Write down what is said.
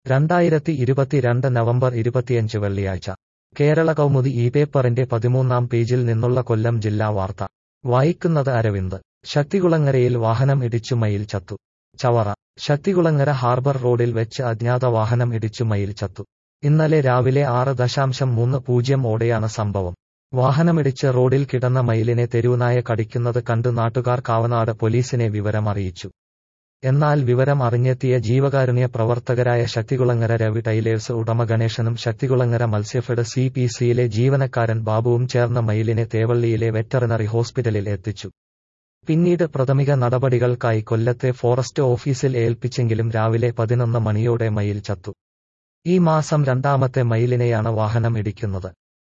രണ്ടായിരത്തി ഇരുപത്തിരണ്ട് നവംബർ ഇരുപത്തിയഞ്ച് വെള്ളിയാഴ്ച കേരള കൗമുദി ഈ പേപ്പറിന്റെ പതിമൂന്നാം പേജിൽ നിന്നുള്ള കൊല്ലം ജില്ലാ വാർത്ത വായിക്കുന്നത് അരവിന്ദ് ശക്തികുളങ്ങരയിൽ വാഹനം ഇടിച്ചു മയിൽ ചത്തു ചവറ ശക്തികുളങ്ങര ഹാർബർ റോഡിൽ വെച്ച് അജ്ഞാത വാഹനം ഇടിച്ചു മയിൽ ചത്തു ഇന്നലെ രാവിലെ ആറ് ദശാംശം മൂന്ന് പൂജ്യം ഓടെയാണ് സംഭവം വാഹനമിടിച്ച് റോഡിൽ കിടന്ന മയിലിനെ തെരുവുനായ കടിക്കുന്നത് കണ്ട് നാട്ടുകാർ കാവനാട് പോലീസിനെ വിവരം അറിയിച്ചു എന്നാൽ വിവരം അറിഞ്ഞെത്തിയ ജീവകാരുണ്യ പ്രവർത്തകരായ ശക്തികുളങ്ങര രവി ടൈലേഴ്സ് ഉടമ ഗണേശനും ശക്തികുളങ്ങര മത്സ്യഫെഡ് സി പി സിയിലെ ജീവനക്കാരൻ ബാബുവും ചേർന്ന മയിലിനെ തേവള്ളിയിലെ വെറ്ററിനറി ഹോസ്പിറ്റലിൽ എത്തിച്ചു പിന്നീട് പ്രാഥമിക നടപടികൾക്കായി കൊല്ലത്തെ ഫോറസ്റ്റ് ഓഫീസിൽ ഏൽപ്പിച്ചെങ്കിലും രാവിലെ പതിനൊന്ന് മണിയോടെ മയിൽ ചത്തു ഈ മാസം രണ്ടാമത്തെ മയിലിനെയാണ് വാഹനം ഇടിക്കുന്നത്